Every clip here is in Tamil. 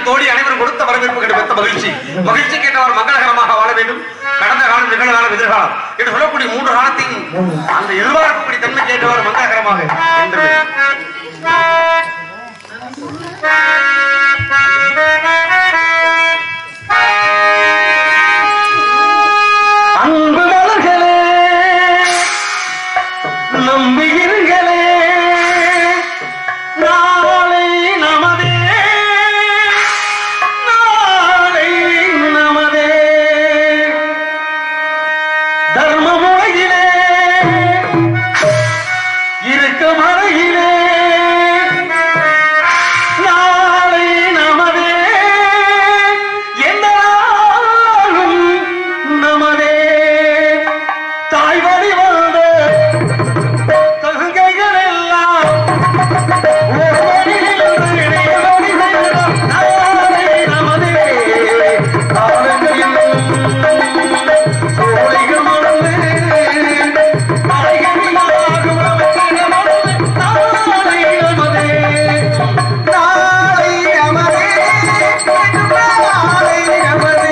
தோழி அனைவரும் கொடுத்த வரவேற்பு கிடைத்த மகிழ்ச்சி மகிழ்ச்சி கேட்டவர் மங்களகரமாக வாழ வேண்டும் கடந்த காலம் நிகழ்காலம் எதிர்காலம் என்று சொல்லக்கூடிய மூன்று காலத்தையும் அந்த எதிர்பார்க்கக்கூடிய தன்மை கேட்டவர் மங்களகரமாக என்று அன்பு மலர்களே நம்பியிருங்களே நாளை நமதே நாளை நமதே தர்ம முறையிலே இருக்க மறையிலே நாளை நமதே எந்த நாளும் நமதே தாய் வழி வந்த தகுங்கைகள் எல்லாம் ஒரு வழியிலிருந்து இணைய வழி செல்லும் நாளை நமதே காலங்களில் சோலைகள் மறந்து மலைகளிலாகும் அவற்றின மறந்து நாளை நமதே நாளை நமதே நாளை நமதே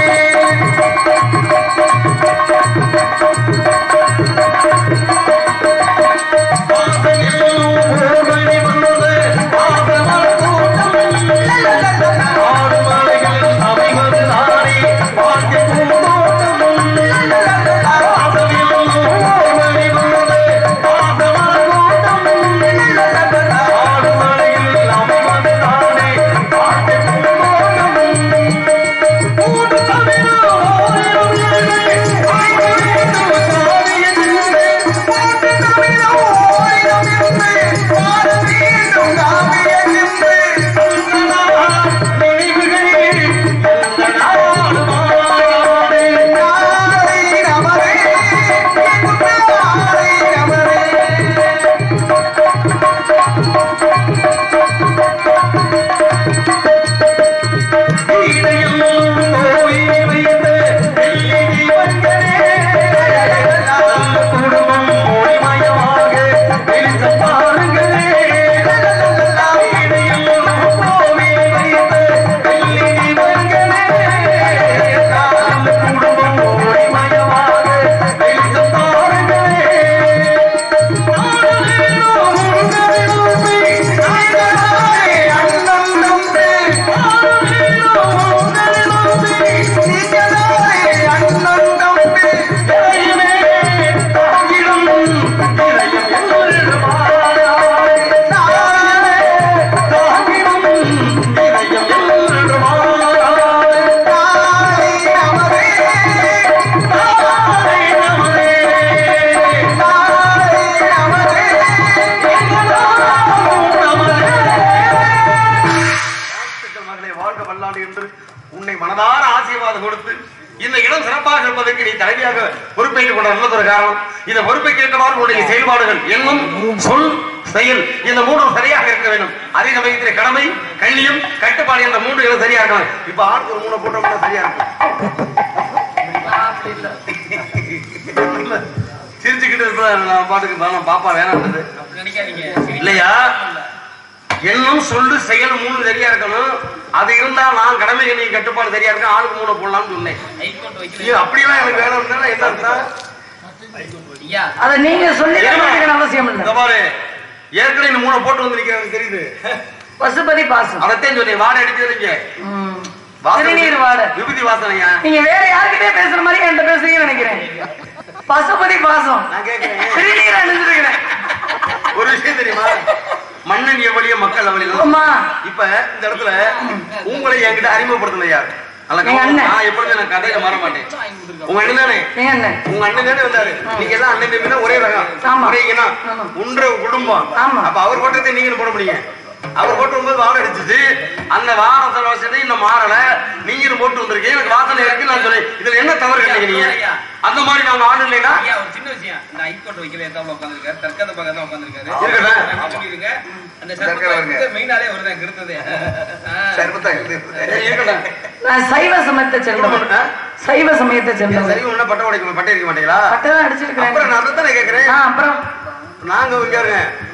மகளே வாழ்க வல்லாண்டு என்று உன்னை மனதார ஆசீர்வாதம் கொடுத்து இந்த இடம் சிறப்பாக இருப்பதற்கு நீ தலைவியாக பொறுப்பேற்றுக் கொண்ட நல்லதொரு காரணம் இந்த பொறுப்பை கேட்டவாறு உன்னுடைய செயல்பாடுகள் எண்ணம் சொல் செயல் இந்த மூன்றும் சரியாக இருக்க வேண்டும் அதே சமயத்தில் கடமை கண்ணியம் கட்டுப்பாடு என்ற மூன்று இடம் சரியா இருக்கணும் இப்ப ஆளுக்கு ஒரு மூணு போட்டோம்னா சரியா இருக்கும் சிரிச்சுக்கிட்டு இருப்ப நான் பாட்டுக்கு நான் பாப்பா வேணாம் இல்லையா எண்ணம் சொல்லு செயல் மூணு சரியா இருக்கணும் அது இருந்தா நான் கடமை நீ கட்டுப்பாடு சரியா இருக்கும் ஆளுக்கு மூணு போடலாம்னு சொன்னேன் ஐயோ, அப்படியெல்லாம் எனக்கு வேணும்னா என்ன அர்த்தம்? அத நீங்க சொல்லி தரணும்னு அவசியம் இந்த இல்ல பாரு ஏற்கனவே இந்த மூணை போட்டு வந்து நிக்கிறேன் தெரியுது பசுபதி பாசம் அதைத்தான் சொன்னேன் வாடை அடிக்கிறீங்க ம். திருநீர் வாட விபூதி வாசனையா நீங்க வேற யார்கிட்டயே பேசுற மாதிரி என்கிட்ட பேசுறீங்கன்னு நினைக்கிறேன் பசுபதி பாசம் நான் கேட்கிறேன் திருநீர் அணிஞ்சிருக்கிறேன் ஒரு விஷயம் தெரியுமா மன்னன் எவ்வளிய மக்கள் அவளியம் அம்மா இப்ப இந்த இடத்துல உங்களை என்கிட்ட அறிமுகப்படுத்தின யார் நல்லா எங்க அண்ணன். கவனிச்சு, நான் எப்பொழுதும் நான் கதையில மாற மாட்டேன் உங்க அண்ணன் தானே எங்க அண்ணன் உங்க அண்ணன் தானே வந்தாரு நீங்க எல்லாம் அண்ணன் தம்பி ஒரே ரகம் ஆமா. ஒரே இனம் ஆமா. ஒன்ற குடும்பம் ஆமா. அப்ப அவர் கோட்டத்தை நீங்க போட முடியும் அவர் போட்டு வரும்போது வாடை அடிச்சுது அந்த வாரத்தை வசதி இன்னும் மாறல நீங்க போட்டு வந்திருக்கீங்க எனக்கு வாசனை இருக்கு நான் சொல்லேன் இதுல என்ன தவறு கண்டீங்க நீங்க அந்த மாதிரி நாங்க ஆள் இல்லைன்னா ஐயா, ஒரு சின்ன விஷயம் இந்த ஹைகோர்ட் வைக்கல எத்தாப்புல உட்கார்ந்திருக்காரு, தற்காத்த பக்கம் தான் உட்கார்ந்திருக்காரு. இருக்கட்டும். நான் சொல்லிடுங்க, அந்த தற்கால சர்பத்தை வருங்க. வந்து மெயினாலே அவர்தான் இங்க இருந்தது. ஆ. சர்பத்தா இருக்கட்டும் நான் சைவ சமயத்தை சேர்ந்தவன் ஆ? சைவ சமயத்தை சேர்ந்தவன் சரி ஒண்ணா பட்டை உடைக்க பட்டை அடிக்க மாட்டீங்களா பட்டை தான் அடிச்சிருக்கிறேன் அப்புறம் நான் அதைத்தானே கேக்குறேன் ஆ, அப்புறம் நாங்க இங்க இருங்க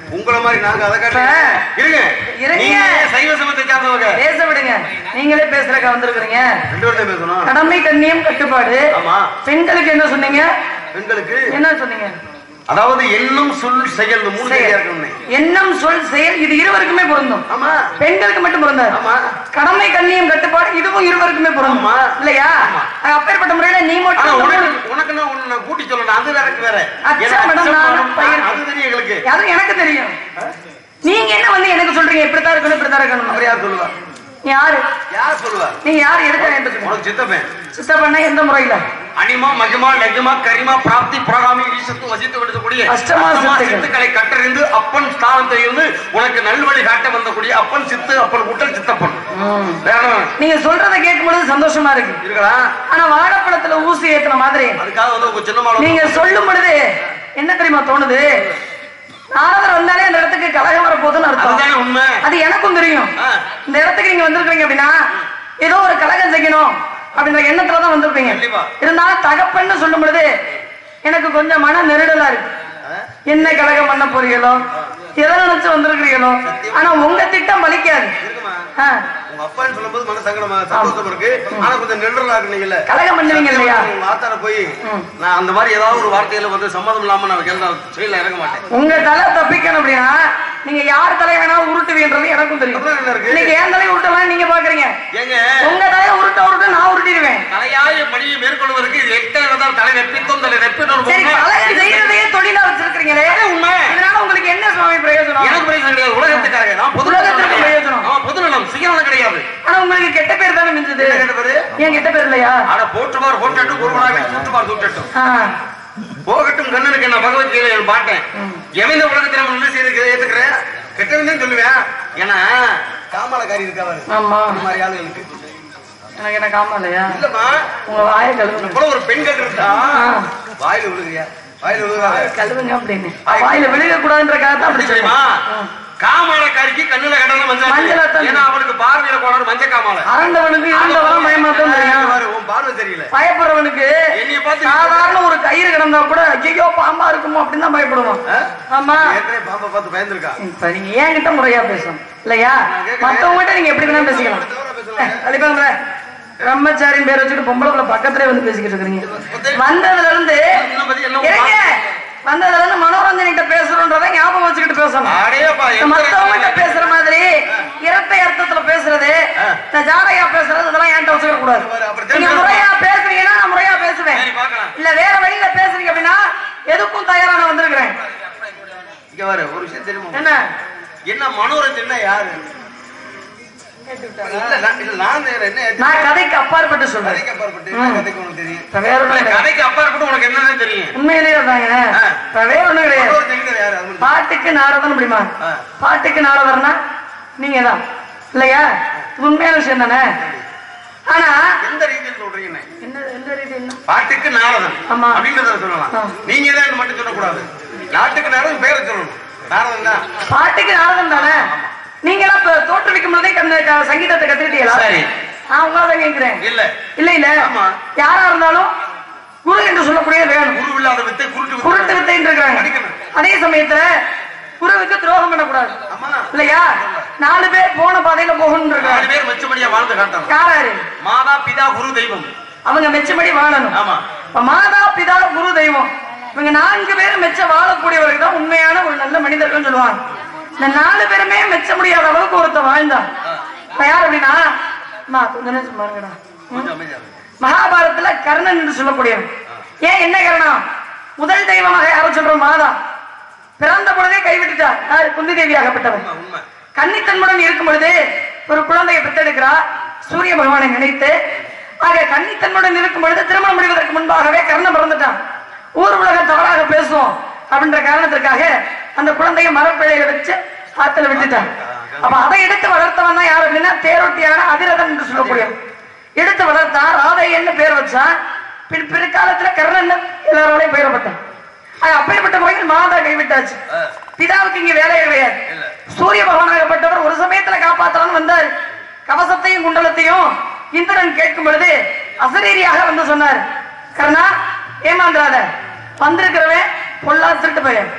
உங்களை மாதிரி நாங்க அதை காட்டு இப்ப- இருங்க இருங்க. நீங்க சைவ சமத்தை சார்ந்தவங்க பேச விடுங்க நீங்களே பேசுறக்க வந்திருக்கிறீங்க ரெண்டு பேரும் தான் பேசணும் கடமை கண்ணியம் கட்டுப்பாடு ஆமா. பெண்களுக்கு என்ன சொன்னீங்க பெண்களுக்கு என்ன சொன்னீங்க அதாவது எண்ணம் சொல் செயல் இந்த மூணு சரியா இருக்கணும் எண்ணம் சொல் செயல் இது இருவருக்குமே பொருந்தும் ஆமா பெண்களுக்கு மட்டும் பொருந்தாது ஆமா கடமை கண்ணியம் கட்டுப்பாடு இதுவும் இருவருக்குமே பொருந்தும் ஆமா. இல்லையா ஆமா. அது அப்பேற்பட்ட முறையில நீ ஆனா மட்டும் உனக்கு உனக்குன்னா ஒண்ணு நான் கூட்டி சொல்லணும் அது எனக்கு வேற அச்சம் ஏன்னா மேடம், அச்சம் நானும் வேணும். பையன். அது தெரியும் எங்களுக்கு அது எனக்கு தெரியும் நீங்க என்ன வந்து எனக்கு சொல்றீங்க இப்படித்தான் இருக்கணும் இப்படித்தான் இருக்கணும் அவர் யார் சொல்லுவா நீ யாரு யார் சொல்லுவா நீங்க யாரு எதுக்கு வேண்டும் உனக்கு சித்தப்பேன் சித்தப்பண்ணா எந்த முறையில அனிமா மகிமா லெஜமா கரிமா பிராப்தி பிரகாமி ஈசத்து வசித்து விடுத்தக்கூடிய அஷ்டமா சித்துக்கள். சித்துக்களை கட்டறிந்து அப்பன் ஸ்தானத்தை இருந்து உனக்கு நல்வழி காட்ட வந்தக்கூடிய அப்பன் சித்து அப்பன் குட்டல் சித்தப்பன் வேற என்ன? நீங்க சொல்றதை கேட்கும் பொழுது சந்தோஷமா இருக்கு இருக்கலாம் ஆனா வாழைப்பழத்துல ஊசி ஏத்துன மாதிரி அதுக்காக வந்து உங்க சின்ன மாலை நீங்க சொல்லும் பொழுது என்ன தெரியுமா தோணுது நாரதர் வந்தாலே அந்த இடத்துக்கு கலகம் வரப்போகுதுன்னு அர்த்தம் அதுதானே உண்மை அது எனக்கும் தெரியும் ஆ. இந்த இடத்துக்கு நீங்க வந்திருக்கீங்க அப்படின்னா ஏதோ ஒரு கலகம் செய்யணும் அப்படின்ற எண்ணத்துல தான் வந்திருப்பீங்க கண்டிப்பா. இருந்தாலும் தகப்பன்னு சொல்லும் பொழுது எனக்கு கொஞ்சம் மன நெருடலா இருக்கு என்ன கலகம் பண்ண போறீங்களோ எதை நினைச்சு வந்திருக்கிறீங்களோ ஆனா உங்க திட்டம் பலிக்காது இருக்குமா ஆ, உங்க அப்பான்னு சொல்லும்போது மன சங்கடமா சந்தோஷம் இருக்கு ஆனா கொஞ்சம் நெருடலா இருக்குனீங்கல்ல கலகம் பண்ணுவீங்க இல்லையா உங்க ஆத்தார போய் ம். நான் அந்த மாதிரி ஏதாவது ஒரு வார்த்தையில வந்து சம்மதம் இல்லாம நான் கேள்வி செயல இறங்க மாட்டேன் உங்க தலை தப்பிக்கணும் அப்படின்னா நீங்க யார் தலை வேணாலும் உருட்டுவீன்றது எனக்கும் தெரியும் அப்புறம் என்ன இருக்கு? இன்னைக்கு என் தலையை உருட்டலாம் நீங்க பாக்குறீங்க ஏங்க உங்க தலையை உருட்ட உருட்ட நான் உருட்டிடுவேன் தலையாய பணியை மேற்கொள்வதற்கு இது எட்ட இருந்தால் தலை வெப்பித்தோம் தலை வெப்பித்தோம் சரி கலகம் செய்யறதையே தொழிலா வச்சிருக்கீங்களே உண்மை இதனால உங்களுக்கு என்ன சுவாமி பிரயோஜனம் எனக்கு பிரயோஜனம் கிடையாது உலகத்துக்காக நான் பொது உலகத்துக்கு பிரயோஜனம். அவன் பொது நலம் சுயநலம் கிடையாது ஆனா உங்களுக்கு கெட்ட பேர் தானே மிஞ்சது என்ன கேட்ட பாரு ஏன் கெட்ட பேர் இல்லையா ஆட போற்றுமார் போட்டட்டும் ஒருவனாக சுற்றுமார் சுட்டட்டும் ஆ, போகட்டும் கண்ணனுக்கு நான் பகவத்கீதை நான் பாட்டேன் எவன் இந்த உலகத்தில் நம்ம என்ன செய்து ஏத்துக்கிறேன் கெட்டவன் சொல்லுவேன் ஏன்னா காமலக்காரி இருக்கா பாரு ஆமா அந்த மாதிரி ஆளுகளுக்கு எனக்கு என்ன காம இல்லையா இல்லம்மா உங்க வாயை கழுவுங்க போல ஒரு பெண்கள் இருந்தா ஆ. வாயில விழுகிறியா வாயில விழுகாத கழுவுங்க அப்படின்னு வாயில விழுக கூடாதுன்றக்காக தான் அப்படி அப்படி தெரியுமா சொல்லுமா காமாலக்காரிக்கு கண்ணுல கடன மஞ்சள் மஞ்சள் அத்தம். ஏன்னா அவனுக்கு பார்வையில கோளாறு மஞ்சள் காமால ஆண்டவனுக்கு இருந்தவன் பயமாத்தான் தெரியும் பாரு, உன் பார்வை தெரியல பயப்படுறவனுக்கு என்னைய பார்த்து சாதாரண ஒரு கயிறு கிடந்தா கூட ஐயோ பாம்பா இருக்குமோ அப்படின்னு தான் பயப்படுவான் ஆ? ஆமா ஏற்கனவே பாம்பை பார்த்து பயந்துருக்கா இப்ப நீங்க ஏன்கிட்ட முறையா பேசணும் இல்லையா மத்தவங்ககிட்ட நீங்க எப்படி வேணா பேசிக்கலாம் கண்டிப்பாங்க பிரம்மச்சாரின் பேர் வச்சுட்டு பொம்பளை பிள்ளை பக்கத்துலயே வந்து பேசிக்கிட்டு இருக்கிறீங்க வந்ததுல இருந்து இன்னும் பத்தி என்ன இருங்க. வந்ததுல இருந்து மனோரஞ்சன் கிட்ட பேசுறோன்றத ஞாபகம் வச்சுக்கிட்டு பேசணும் அடேப்பா இந்த மத்தவங்ககிட்ட பேசுற மாதிரி இரட்டை அர்த்தத்துல பேசுறது இந்த ஜாடையா பேசுறது இதெல்லாம் என்கிட்ட வச்சுக்க கூடாது அப்படித்தான் நீங்க முறையா பேசுறீங்கன்னா நான் முறையா பேசுவேன் சரி, பார்க்கலாம். இல்ல வேற வழியில பேசுறீங்க அப்படின்னா எதுக்கும் தயாரா நான் வந்திருக்கிறேன் இங்க வர ஒரு விஷயம் தெரியுமா என்ன என்ன மனோரஞ்சன்னா யாரு இல்ல நான் இல்ல நான் வேற என்ன நான் கதைக்கு அப்பாற்பட்டு சொல்றேன் கதைக்கு அப்பாற்பட்டு என்ன கதைக்கு உனக்கு தெரியும் இப்ப வேற ஒண்ணும் இல்ல, கிடையாது. கதைக்கு அப்பாற்பட்டு உனக்கு என்னன்னு தெரியும் உண்மையிலேயே தாங்க ஆ. இப்ப வேற ஒண்ணும் கிடையாது மனோரஞ்சன் யாரு அது மட்டும் பாட்டுக்கு நாரதன் அப்படிமா ஆ. பாட்டுக்கு நாரதர்னா நீங்க தான் இல்லையா இது உண்மையான விஷயம் தானே ஆனா எந்த ரீதியில் சொல்றீங்க என்ன எந்த ரீதி என்ன பாட்டுக்கு நாரதன் ஆமா. அப்படின்றத சொல்லலாம் ஆ. நீங்க தான் மட்டும் சொல்லக்கூடாது நாட்டுக்கு நாரதன் பேரை சொல்லணும் நாரதன் தான் பாட்டுக்கு நாரதன் தானே நீங்க எல்லாம் இப்ப தோற்றுவிக்கும் போதே கண்ணு- க- சங்கீதத்தை கத்துக்கிட்டீங்களா சரி. நான் உங்களாதான் கேட்கிறேன் இல்ல இல்ல இல்ல ஆமா. யாரா இருந்தாலும் குரு என்று சொல்லக்கூடிய வேணும் குரு இல்லாத வித்தை குருட்டு வித்தை. குருட்டு வித்தை இருக்கிறாங்க படிக்கணும். அதே சமயத்துல குருவுக்கு துரோகம் பண்ணக்கூடாது ஆமா இல்லையா நாலு பேர் போன பாதையில போகணும் நாலு இருக்காங்க பேர் மெச்சபடியா வாழ்ந்து காட்டணும் யாராரு மாதா பிதா குரு தெய்வம் அவங்க மெச்சபடி வாழணும் ஆமா இப்ப மாதா பிதா குரு தெய்வம் இவங்க நான்கு பேரும் மெச்ச வாழக்கூடியவர்கள் தான் உண்மையான ஒரு நல்ல மனிதர்கள் சொல்லுவாங்க இந்த நாலு பேருமே மெச்ச முடியாத அளவுக்கு ஒருத்தன் வாழ்ந்தான் இப்ப யார் அப்படின்னா அம்மா, கொஞ்ச நேரம் பாருங்கடா கொஞ்சம் அமைதியா இருங்க. மகாபாரதத்துல கர்ணன் என்று சொல்லக்கூடியவன் ஏன் என்ன காரணம் முதல் தெய்வமாக யாரும் சொல்றோம் மாதா பிறந்த பொழுதே கைவிட்டுட்டார் யார் குந்தி தேவியாகப்பட்டவன் உண்மை, உண்மை கன்னித்தன்முடன் இருக்கும் பொழுது ஒரு குழந்தையை பெற்றெடுக்கிறார் சூரிய பகவானை நினைத்து ஆக கன்னித்தன்முடன் இருக்கும் பொழுது திருமணம் முடிவதற்கு முன்பாகவே கர்ணன் பிறந்துட்டான் ஊர் உலகம் தவறாக பேசுவோம் அப்படின்ற காரணத்திற்காக அந்த குழந்தையை மரப்பிழையில வச்சு ஆத்துல விட்டுட்டான் அப்ப அதை எடுத்து வளர்த்தவன் தான் யார் அப்படின்னா தேரொட்டியான அதிரதன் என்று சொல்லக்கூடியவன் எடுத்து வளர்த்தான் ராதையன்னு பேர் வச்சான் பின் பிற்காலத்துல கர்ணன் எல்லாரோடையும் பெயரப்பட்டான் அது அப்பேற்பட்ட முறையில் மாதா கைவிட்டாச்சு ஆ. பிதாவுக்கு இங்க வேலையே கிடையாது இல்ல. சூரிய பகவானாகப்பட்டவர் ஒரு சமயத்துல காப்பாத்தலாம்னு வந்தார் கவசத்தையும் குண்டலத்தையும் இந்திரன் கேட்கும் பொழுது அசரீரியாக வந்து சொன்னார் கர்ணா ஏமாந்துராத வந்திருக்கிறவன் பொல்லா திருட்டு பையன்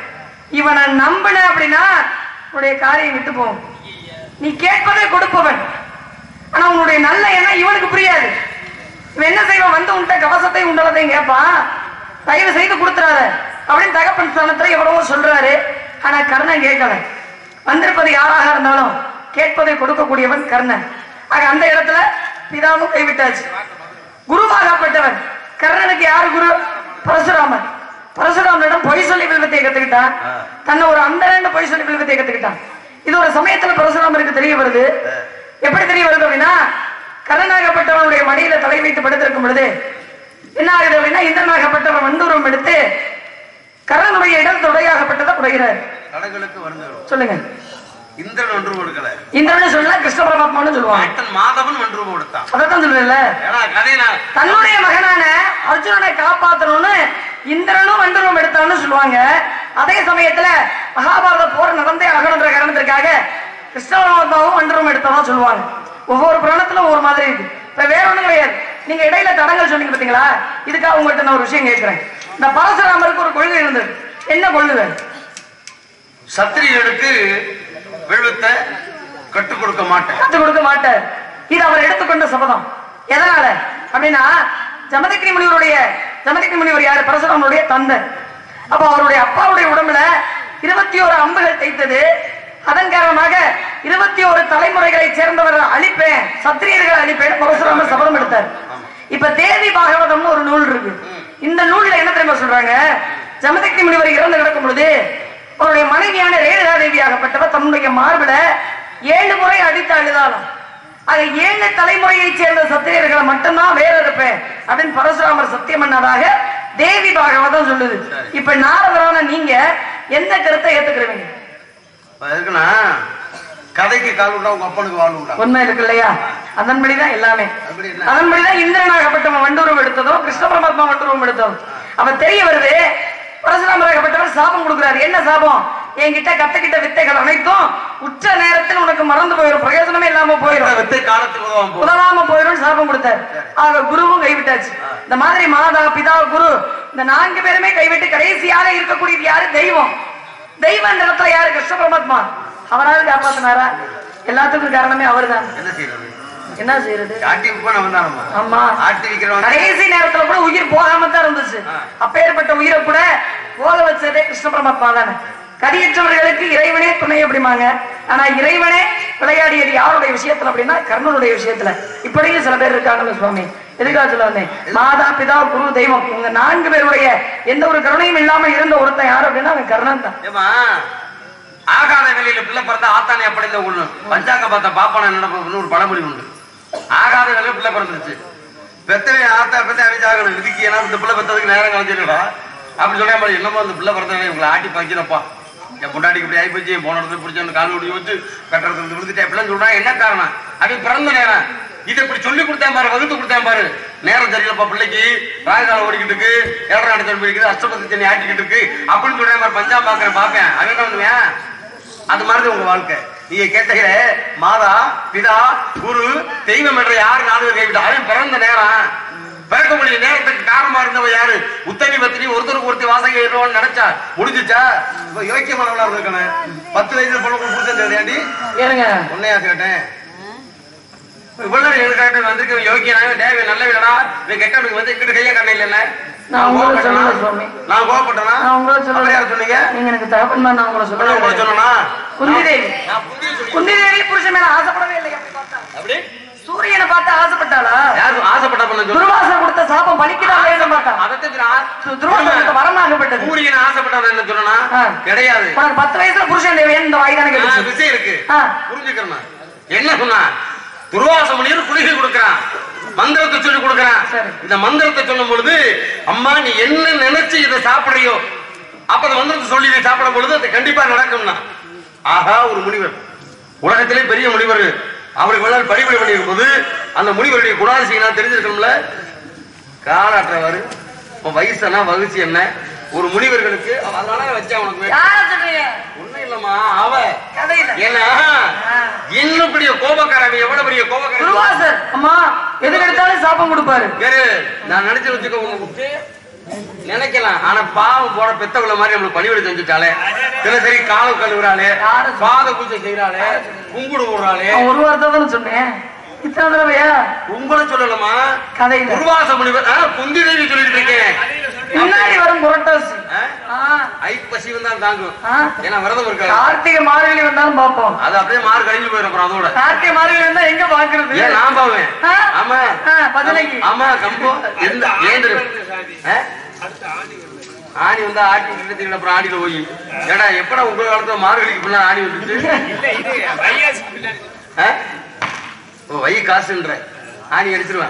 இவனை நம்பின அப்படின்னா உன்னுடைய காரியம் விட்டு போகும் நீ கேட்பதை கொடுப்பவன் ஆனா உன்னுடைய நல்ல எண்ணம் இவனுக்கு புரியாது இவன் என்ன செய்வான் வந்து உன்கிட்ட கவசத்தை உண்டலத்தையும் கேட்பான் தயவு செய்து கொடுத்துறாத அப்படின்னு தகப்பன் ஸ்தானத்துல எவ்வளவோ சொல்றாரு ஆனா கர்ணன் கேட்கல வந்திருப்பது யாராக இருந்தாலும் கேட்பதை கொடுக்கக்கூடியவன் கர்ணன் ஆக அந்த இடத்துல பிதாவும் கைவிட்டாச்சு குருவாகப்பட்டவன் கர்ணனுக்கு யாரு குரு பரசுராமன் பரசுராமனிடம் பொய் சொல்லி வில்வத்தை கத்துக்கிட்டான் தன்னை ஒரு அந்த பொய் சொல்லி வில்வத்தை கத்துக்கிட்டான் இது ஒரு சமயத்துல பரசுராமருக்கு தெரிய வருது எப்படி தெரிய வருது அப்படின்னா கர்ணனாகப்பட்டவனுடைய மடியில தலை வைத்து படுத்திருக்கும் பொழுது என்ன ஆகுது அப்படின்னா இந்திரனாகப்பட்டவன் வண்டூரம் எடுத்து கர்ணனுடைய இடல் தொடையாகப்பட்டதை குறைகிறார் தடங்களுக்கு வருந்தரும் சொல்லுங்க இந்திரன் ஒன்று கொடுக்கல இந்திரன் சொல்லலாம் கிருஷ்ண பரமாத்மான்னு சொல்லுவாங்க கேப்டன் மாதவன் ஒன்று கொடுத்தான் அதான் சொல்லுவேன்ல ஏன்னா கதையில தன்னுடைய மகனான அர்ஜுனனை காப்பாத்தணும்னு இந்திரனும் வண்டரும் எடுத்தான்னு சொல்லுவாங்க அதே சமயத்துல மகாபாரத போர் நடந்தே ஆகணுன்ற காரணத்திற்காக கிருஷ்ணபரமாத்மாவும் வண்டரும் எடுத்ததா சொல்லுவாங்க ஒவ்வொரு புராணத்துல ஒவ்வொரு மாதிரி இருக்கு இப்ப வேற ஒண்ணும் கிடையாது நீங்க இடையில தடங்கள் சொன்னீங்க பாத்தீங்களா இதுக்காக உங்கள்கிட்ட நான் ஒரு விஷயம் கேட்கிறேன் இந்த பரசுராமருக்கு ஒரு கொள்கை இருந்தது என்ன கொள்கை சத்திரியர்களுக்கு விழுத்த கட்டுக் கொடுக்க மாட்டேன் கற்றுக் கொடுக்க மாட்டார் இது அவர் எடுத்துக்கொண்ட சபதம் எதனால அப்படின்னா ஜமதக்கினி முனிவருடைய ஜமதக்கினி முனிவர் யாரு பரசுராமனுடைய தந்தை அப்ப அவருடைய அப்பாவுடைய உடம்புல இருபத்தி ஒரு அம்புகள் தைத்தது அதன் காரணமாக இருபத்தி ஒரு தலைமுறைகளை சேர்ந்தவர் அழிப்பேன் சத்திரியர்களை அழிப்பேன் பரசுராமர் சபதம் எடுத்தார் இப்ப தேவி பாகவதம்னு ஒரு நூல் இருக்கு இந்த நூல்ல என்ன தெரியுமா சொல்றாங்க ஜமதக்கினி முனிவர் இறந்து கிடக்கும் பொழுது அவருடைய மனைவியான ரேணுகா தேவி ஆகப்பட்டவர் தன்னுடைய மார்பில ஏழு முறை அடித்து அழுதாலும் அது ஏழு தலைமுறையை சேர்ந்த சத்திரியர்களை மட்டும்தான் வேற இருப்பேன் அப்படின்னு பரசுராமர் சத்தியம் பண்ணதாக தேவி பாகவதம் சொல்லுது இப்ப நாரதரான நீங்க எந்த கருத்தை ஏத்துக்கிறீங்க இப்ப எதுக்குன்னா கதைக்கு கால் உண்டா உங்க அப்பனுக்கு வாழ் உண்டா உண்மை இருக்கு இல்லையா அதன்படிதான் எல்லாமே அப்படி என்ன அதன்படிதான் இந்திரனாகப்பட்டவன் வண்டூரம் எடுத்ததோ கிருஷ்ண பரமாத்மா வண்டூரம் எடுத்ததும் அப்ப தெரிய வருது பரசுராமராகப்பட்டவர் சாபம் கொடுக்கிறாரு என்ன சாபம் என்கிட்ட கத்துக்கிட்ட வித்தைகள் அனைத்தும் உச்ச நேரத்தில் உனக்கு மறந்து போயிடும் பிரயோஜனமே இல்லாம போயிடும் வித்தை காலத்துக்கு உதவும் போகும் உதவாம போயிடும் சாபம் கொடுத்தார் ஆக குருவும் கைவிட்டாச்சு இந்த மாதிரி மாதா பிதா குரு இந்த நான்கு பேருமே கைவிட்டு கடைசியாக இருக்கக்கூடியது யாரு தெய்வம் தெய்வம் இந்த இடத்துல யாரு கிருஷ்ண பரமாத்மா அவரால் காப்பாத்தினாரா எல்லாத்துக்கும் காரணமே அவர்தான் என்ன செய்யறது என்ன செய்யறது ஆட்டி விற்பனை வந்தானம்மா ஆமா ஆட்டி விக்கிறவன் கடைசி நேரத்துல கூட உயிர் போகாம தான் இருந்துச்சு அப்பேற்பட்ட உயிரை கூட போக வச்சதே கிருஷ்ண பரமாத்மா தானே கதியற்றவர்களுக்கு இறைவனே துணை அப்படிமாங்க ஆனா இறைவனே விளையாடியது யாருடைய விஷயத்துல அப்படின்னா கர்ணனுடைய விஷயத்துல இப்படியும் சில பேர் இருக்காங்கல்ல சுவாமி எதுக்காக சொல்ல வந்தேன் மாதா பிதா குரு தெய்வம் இவங்க நான்கு பேருடைய எந்த ஒரு கருணையும் இல்லாம இருந்த ஒருத்தன் யாரு அப்படின்னா அவன் கர்ணன் தான் ஏமா ஆகாத வேலையில பிள்ளை பிறந்தா ஆத்தானே அப்படிந்த ஒண்ணு பஞ்சாங்க பார்த்த பாப்பான நடப்பு ஒரு பழமொழி உண்டு ஆகாத வேலையில பிள்ளை பிறந்துருச்சு பெத்தவே ஆத்தா பெத்த அவன் ஆகணும் இதுக்கு ஏன்னா இந்த பிள்ளை பெத்ததுக்கு நேரம் கலைஞ்சிருக்கா அப்படி சொல்ல மாதிரி என்னமோ அந்த பிள்ளை பிறந்தவனே உங்களை ஆட்டி பாய்க்கிறப்பா என் பொண்டாட்டிக்கு இப்படி ஆயிப்போச்சு போன இடத்துல பிடிச்சவன் கால் ஓடி வச்சு கட்டுறது விழுந்துட்டு அப்படிலாம் சொல்றா என்ன காரணம் அது பிறந்த நேரம் இதை இப்படி சொல்லி கொடுத்தேன் பாரு வகுத்து கொடுத்தேன் பாரு நேரம் சரியில்லப்பா பிள்ளைக்கு ராயகாலம் ஓடிக்கிட்டு இருக்கு ஏழரை நடத்தி போயிருக்குது அஷ்டபத்தி தண்ணி ஆட்டிக்கிட்டு இருக்கு அப்படின்னு சொல்றேன் பாரு பஞ்சா பாக்குறேன் பாப்பேன் அவன் என்ன பண்ணுவேன் அது மாதிரி உங்க வாழ்க்கை நீங்க கேட்டீங்க மாதா பிதா குரு தெய்வம் என்ற யாரு நாலு பேர் கைவிட்டா அவன் பிறந்த நேரம் பிறக்க முடிய நேரத்துக்கு காரணமா இருந்தவ யாரு உத்தனி பத்தினி ஒருத்தருக்கு ஒருத்தி வாசகம் ஏறுவான்னு நினைச்சா முடிஞ்சுச்சா இப்ப யோக்கியமானவளா இருக்கணும் பத்து வயசுல பொண்ணு கொடுத்தேன் தெரியாண்டி ஏனுங்க உன்னையா கேட்டேன் இவ்வளவு எனக்காக வந்திருக்க யோகியனாக தேவை நல்ல வீடா நீ கெட்டவனுக்கு வந்து இங்கிட்டு கையா கண்ண இல்லைன்னு நான் உங்களை சொல்லல சுவாமி நான் கோவப்பட்டனா நான் உங்களை அப்புறம் யார் சொல்லல சொன்னீங்க நீங்க எனக்கு தகப்பன் தான் நான் உங்களை அப்புறம் உங்களை சொல்லல சொன்னா குந்தி தேவி நான் புதிய சொல்லி குந்தி தேவி புருஷன் மேல ஆசைப்படவே இல்லை அப்படி பார்த்தா அப்படி சூரியனை பார்த்து ஆசைப்பட்டாளா யாரு ஆசைப்பட்ட பண்ண சொல்லு துர்வாசர் கொடுத்த சாபம் பலிக்குதா இல்லைன்னு பார்த்தான் அதத்தை துர்வாசர் கொடுத்த வரமாகப்பட்டது சூரியன் ஆசைப்பட்டவன் என்ன சொன்னா ஆ. கிடையாது உனக்கு பத்து வயசுல புருஷன் தேவையான இந்த வாய் தானே ஆ, கேட்டுச்சு விஷயம் இருக்கு ஆ. புரிஞ்சுக்கிறேன் என்ன சொன்னா துர்வாச முனிவர் குளிகை கொடுக்கிறான் மந்திரத்தை சொல்லி கொடுக்கிறான் சரி. இந்த மந்திரத்தை சொல்லும் பொழுது அம்மா நீ என்ன நினைச்சு இதை சாப்பிடுறியோ அப்ப அந்த மந்திரத்தை சொல்லி இதை சாப்பிடும் பொழுது அது கண்டிப்பா நடக்கும்னா ஆஹா ஒரு முனிவர் உலகத்திலே பெரிய முனிவர் அவருக்கு வேணால் படிப்படி பண்ணியிருக்கும்போது அந்த முனிவருடைய குணாதிசயம் நான் தெரிஞ்சிருக்கணும்ல காலாற்றவாரு இப்ப வயசு வகுச்சி என்ன ஒரு முனிவர்களுக்கு அதனால வச்சா உனக்கு வே- யார சொல்றீங்க ஒண்ணும் இல்லம்மா அவ கதையில ஏன்னா இன்னும் பெரிய கோபக்காரன் எவ்வளவு பெரிய கோபக்காரன் துர்வாசர் அம்மா எதுக்கு எடுத்தாலும் சாபம் கொடுப்பாரு வேறு நான் நினைச்சு வச்சுக்கோ உங்க புத்தி நினைக்கலாம் ஆனா பாவம் போன பெத்தவள மாதிரி நம்மளுக்கு பணிவிட செஞ்சுட்டாலே தினசரி கால கழுவுறாளே யாரு சொன்னா? பாத பூஜை செய்யறாளே கும்பிடு போடுறாளே நான் ஒரு வார்த்தை தானே சொன்னேன் இத்தனை தடவையா உங்களை சொல்லலாமா கதையில உருவாச முனிவர் ஆ, குந்தி தேவி சொல்லிட்டு இருக்கேன் பின்னாடி வரும் புரட்டாசி ஆ? ஆ, ஐப்பசி வந்தாலும் தாங்கும் ஆ. ஏன்னா விரதம் இருக்காது கார்த்திகை மார்கழி வந்தாலும் பாப்போம் அது அப்படியே மாறு கழிஞ்சு போயிடும் அப்புறம் அதோட கார்த்திகை மார்கழி வந்தா எங்க பாக்குறது ஏன் நான் பாவேன் ஆ? ஆமா ஆ, பதினைக்கு. ஆமா கம்போ எந்த ஏன் தெரியும்? ஆ? ஆணி வந்தா ஆட்டி விட்டுட்டு திரும்பி அப்புறம் ஆடியில போய் ஏடா எப்படா உங்க காலத்துல மார்கழிக்கு பின்னாடி ஆணி வந்துச்சு ஆ? ஓ வை காசுன்ற ஆணி அடிச்சிருவேன்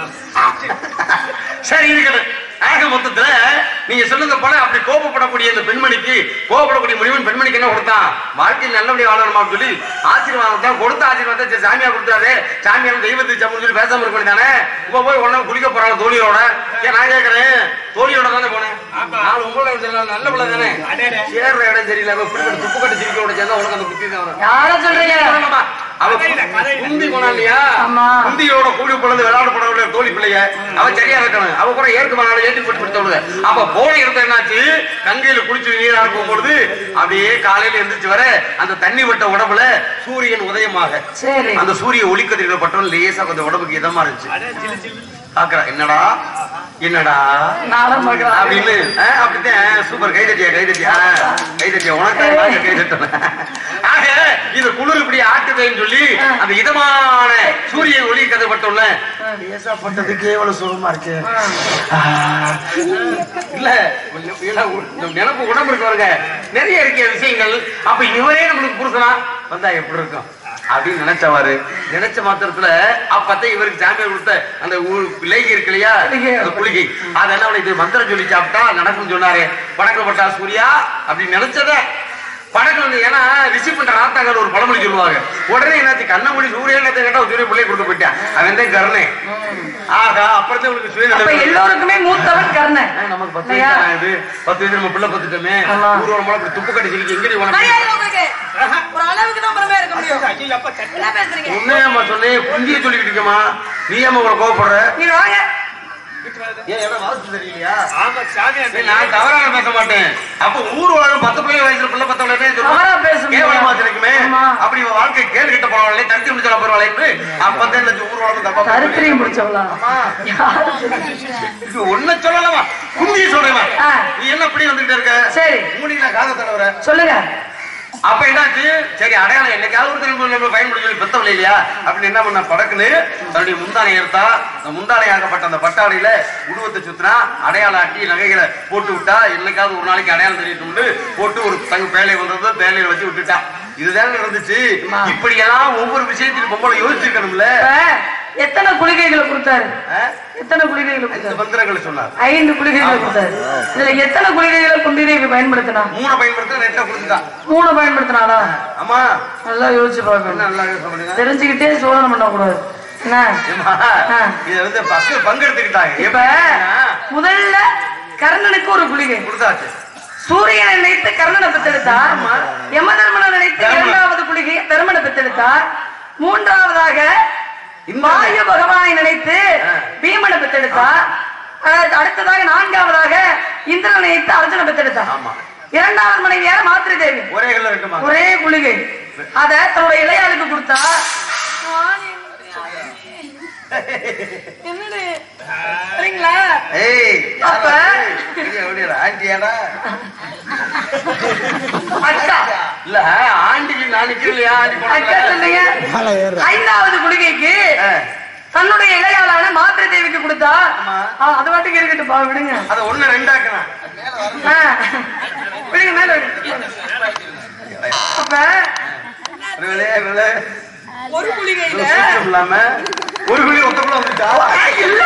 சரி இருக்கட்டும் ஆக மொத்தத்துல நீங்க சொல்லுங்க போல அப்படி கோபப்படக்கூடிய இந்த பெண்மணிக்கு கோபப்படக்கூடிய முனிவன் பெண்மணிக்கு என்ன கொடுத்தான் வாழ்க்கையில் நல்லபடியா வாழணுமா சொல்லி ஆசீர்வாதம் தான் கொடுத்த ஆசீர்வாதம் சரி சாமியா கொடுத்தாரு சாமியார் தெய்வத்துக்கு சமம் சொல்லி பேசாம இருக்க வேண்டியதானே இப்ப போய் உடனே குளிக்க போறாங்க தோழியோட ஏன் நான் கேக்குறேன் தோழியோட தானே போனேன் நான் உங்களோட சொன்னா நல்ல பிள்ளை தானே சேர்ற இடம் சரியில்லை அவ இப்படி துப்பு கட்டு சிரிக்கோட சேர்ந்தா உனக்கு அந்த புத்தி தான் வரும் யார சொல்றீங்க அவ குந்தி போனா இல்லையா ஆமா. குந்தியோட கூலி பிறந்து விளையாட போனவள தோழி பிள்ளைய அவ சரியா இருக்கணும் அவ கூட ஏற்க போனாலும் ஏற்றி போட்டு கொடுத்தவளுங்க அப்ப போன இடத்துல என்னாச்சு கங்கையில குளிச்சு நீரா இருக்கும் பொழுது அப்படியே காலையில எந்திரிச்சு வர அந்த தண்ணி விட்ட உடம்புல சூரியன் உதயமாக சரி அந்த சூரிய ஒளிக்கதிர்கள் பட்டம் லேசா கொஞ்சம் உடம்புக்கு இதமா இருந்துச்சு பாக்குறா என்னடா என்னடா நானும் பாக்குறேன் அப்படின்னு ஆ, அப்படித்தான் சூப்பர் கைதட்டியா கைதட்டியா கைதட்டியா உனக்கு நாங்க கைதட்டணும் ஆக இந்த குளிர் இப்படி ஆட்டுதேன்னு சொல்லி அந்த இதமான சூரிய ஒளி கதை பட்டோம்ல பட்டதுக்கு எவ்வளவு சுகமா இருக்கு ஆ. இல்ல இல்ல, இந்த நினப்பு உடம்பு இருக்கு பாருங்க நிறைய இருக்க விஷயங்கள் அப்ப இவரே நம்மளுக்கு புருஷனா வந்தா எப்படி இருக்கும் அப்படின்னு நினைச்சவாரு நினைச்ச மாத்திரத்துல அப்பதான் இவருக்கு சாமியார் கொடுத்த அந்த ஊ- லேகி இருக்கு இல்லையா குளிகை. அந்த குளிகை அதெல்லாம் அவனை இது மந்திரம் சொல்லி சாப்பிட்டா நடக்கும்னு சொன்னாரு படக்கப்பட்டா சூர்யா அப்படி நினைச்சத படக்கம் வந்து ஏன்னா ரிஷி பண்ற ராத்தாங்கல் ஒரு பழமொழி சொல்லுவாங்க உடனே என்னாச்சு கண்ண மூடி சூரியன் கேட்டா சூரிய பிள்ளை கொடுத்து போயிட்டான் அவன் தான் கருணை ஆகா அப்புறம் உங்களுக்கு அப்ப சுயநலம் எல்லோருக்குமே மூத்தவன் கர்ணன் ஆ, நமக்கு பத்து இல்லையா? வயசு ஆகுது பத்து வயசு நம்ம பிள்ளை பத்துட்டோமே ஆமா. ஊர்வலமா இப்படி துப்பு கட்டி சிரிக்க எங்கடி உனக்கு மரியாதை உங்களுக்கு ஒரு அளவுக்கு தான் பொறுமையா இருக்க முடியும் என்ன பேசுறீங்க உண்மையாமா சொன்னேன் குந்திய சொல்லிக்கிட்டு இருக்கமா நீ ஏமா உங்களை கோவப்படுற நீங்க வாங்க ஏன் இடம் வாசிச்சு தெரியலையா ஏய், நான் தவறாக பேச மாட்டேன் அப்ப ஊர் உலகம் பத்து பிள்ளை வயசுல பிள்ளை பத்தவளே தவறா பேசுங்க. கேவலமா வச்சிருக்குமே ஆமா. அப்படி இவன் வாழ்க்கை கேள்வி கிட்ட போறவளே தடுத்து முடிச்சல போறவளே அப்பதான் இந்த ஊர் உலகம் தப்பா பேசுது. சரித்திரியம் பிடிச்சவளா ஆமா. யாரு இது ஒண்ணு சொல்லலமா குந்திய சொல்றேன் ஆ. நீ என்ன இப்படி வந்துட்டு இருக்க சரி. மூடியில காத தடவுற சொல்லுங்க அப்ப என்னாச்சு சரி அடையாளம் என்னைக்காவது ஒரு திரும்ப நம்ம பயன்படுத்தி சொல்லி பெத்தவளை இல்லையா அப்படின்னு என்ன பண்ண படக்குன்னு தன்னுடைய முந்தானை எடுத்தா அந்த முந்தானையாகப்பட்ட அந்த பட்டாடையில உருவத்தை சுத்தினா அடையாளம் ஆட்டி நகைகளை போட்டு விட்டா என்னைக்காவது ஒரு நாளைக்கு அடையாளம் தெரியட்டும்னு போட்டு ஒரு தங்க பேலை வந்தது பேலையில வச்சு விட்டுட்டா இதுதான் நடந்துச்சு இப்படி எல்லாம் ஒவ்வொரு விஷயத்திலும் பொம்பளை யோசிச்சிருக்கணும்ல இப்ப எத்தனை குளிகைகளை கொடுத்தாரு ஆ? எத்தனை குளிகைகளை இந்த கொடுத்தாரு மந்திரங்களை சொன்னார் ஐந்து குளிகைகளை கொடுத்தாரு இதுல எத்தனை குளிகைகளை குந்திதேவி பயன்படுத்தினா மூணை பயன்படுத்த நெட்டை கொடுத்துட்டான் மூணு பயன்படுத்தினாடா ஆமா நல்லா யோசிச்சு பார்க்கணும் என்ன நல்லா யோசனை பண்ணுங்க தெரிஞ்சுக்கிட்டே சோதனை பண்ணக்கூடாது என்ன ஏம்மா, ஆ. இத வந்து பசங்க பங்கெடுத்துக்கிட்டாங்க இப்ப எப்படின்னா, முதல்ல கர்ணனுக்கு ஒரு குளிகை கொடுத்தாச்சு சூரியனை நினைத்து கர்ணனை பெற்றெடுத்தா யமதர்மனை நினைத்து தர்மன். இரண்டாவது குளிகை தர்மனை பெற்றெடுத்தா மூன்றாவதாக இந்த- வாயு பகவானை நினைத்து ஆ. பீமனை பெற்றெடுத்தா அஹ் அடுத்ததாக நான்காவதாக இந்திரனை நினைத்து அர்ஜுனை பெற்றெடுத்தா ஆமா. இரண்டாவது மனைவியார மாத்திரை தேவி ஒரே கல்ல ரெண்டு மாசம் ஒரே குளிகை அத தன்னுடைய இளையாளுக்கு கொடுத்தா என்னடி சரிங்களா ஏய் அப்ப? ஆண்டியாடா அக்கா இல்ல ஆண்டிக்கு நான் நிக்கிறலையா ஆண்டி அக்கா போனதுல? சொல்லுங்க ஐந்தாவது குளிகைக்கு ஆ, தன்னுடைய இளையாளான மாத்திரை தேவிக்கு கொடுத்தா ஆமா. ஆ, அது பாட்டுக்கு இருக்கட்டும் பா விடுங்க அத ஒண்ணு ரெண்டாக்கணும் ஆ, விடுங்க மேல விடுங்க அப்ப விலே, விலே. ஒரு குளிகையில ஒரு சூத்திரம் இல்லாம ஒரு குழி ஒத்தக்குள்ள வந்துட்டா இல்லை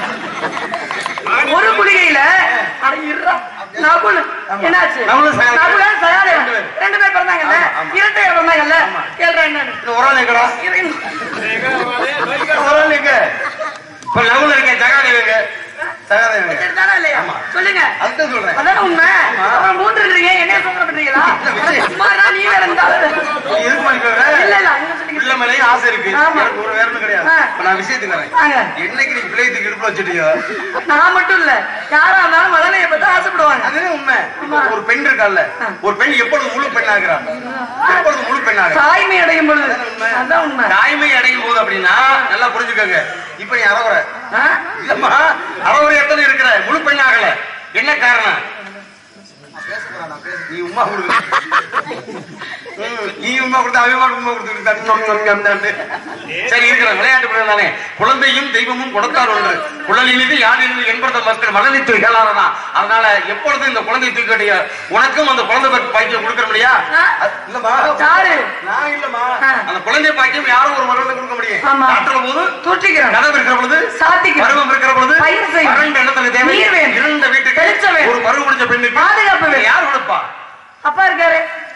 ஒரு குளிகையில அட இருடா. நகுல் என்னாச்சு நகுலும் சகாதேவன். நகுல சகாதேவன் ரெண்டு பேர். ரெண்டு பேர் பிறந்தாங்கல்ல ஆமா, ஆமா. இரட்டை பிறந்தாங்கல்ல கேள்றா என்னன்னு இந்த ஒரு ஆள் எங்கடா இரு- ஒரு ஆள் எங்க இப்ப லவ்ல இருக்க சகாதேவங்க சகாதேவங்க சரிதானா இல்லையா ஆமா. சொல்லுங்க அதுதான் சொல்றேன் அதான உண்மை அப்புறம் மூன்று இருக்கீங்க என்ன சொல்ற பண்றீங்களா இல்ல, விஷயம். சும்மா நீ வேற இருந்தாலும் நீ எதுக்கு மணிக்கு வர? இல்ல இல்ல அங்க சொல்லுங்க பிள்ளை மேலேயும் ஆசை இருக்கு ஆமா. எனக்கு ஒரு வேற ஒண்ணும் கிடையாது ஆ. இப்ப நான் விஷயத்துக்கு வரேன் வாங்க. என்னைக்கு நீ பிள்ளை தூக்கி இடுப்புல வச்சுட்டியோ நான் மட்டும் இல்ல யாரா இருந்தாலும் மதனையை பத்தி ஆசைப்படுவாங்க அதுவே உண்மை ஆமா. ஒரு பெண் இருக்கால்ல ஒரு பெண் எப்பொழுது முழு பெண் ஆகிறாள் எப்பொழுது முழு பெண் ஆகிறாள் தாய்மை அடையும் பொழுது அதான் உண்மை தாய்மை அடையும் போது அப்படின்னா நல்லா புரிஞ்சுக்கோங்க இப்ப நீ அறவுற ஆ? இல்லம்மா அறவுற எத்தனை இருக்கிற முழு பெண் ஆகல என்ன காரணம் நீ உமா கொடுக்க ம், நீ உமா கொடுத்த அவன் உமா கொடுத்து சரி இருக்கிற விளையாட்டு பிள்ளை தானே குழந்தையும் தெய்வமும் கொடுத்தார் ஒன்று குழலினிது யாரினிது என்பதை மக்கள் மனதை தூக்காளனா அதனால எப்பொழுது இந்த குழந்தை தூக்கிட்டிய உனக்கும் அந்த குழந்தை பாக்கி- பாக்கியம் கொடுக்க முடியா ஆ? அது- இல்லம்மா யாரு நான் இல்லம்மா ஆ. அந்த குழந்தை பாக்கியம் யாரும் ஒரு மருந்தை கொடுக்க முடியும் ஆமா. காட்டுற போது தூற்றிக்கிறோம் கதவு இருக்கிற பொழுது சாத்திக்கிறோம் பருவம் இருக்கிற பொழுது பயிர் செய்யும். வறண்ட இடத்துல தேவை நீர் வேணும். இருந்த வீட்டுக்கு வெளிச்சம் வேணும். ஒரு பருவம் முடிஞ்ச பெண்ணுக்கு பாதுகாப்பு வேணும். யார் கொடுப்பா அப்பா இருக்காரு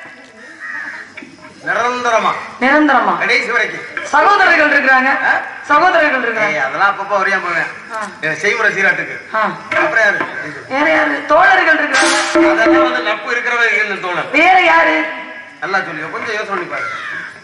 நிரந்தரமா நிரந்தரமா கடைசி வரைக்கும் சகோதரர்கள் இருக்கிறாங்க ஆ? சகோதரர்கள் இருக்கிறாங்க ஏய், அதெல்லாம் அப்பப்ப வரையா போவேன் ஆ. என் செய்முறை சீராட்டுக்கு ஆ. அப்புறம் யாரு வேற யாரு தோழர்கள் இருக்கிறாங்க அதெல்லாம் வந்து நட்பு இருக்கிறவங்க இந்த தோழர் வேற யாரு நல்லா சொல்லி கொஞ்சம் யோசனை பண்ணி பாரு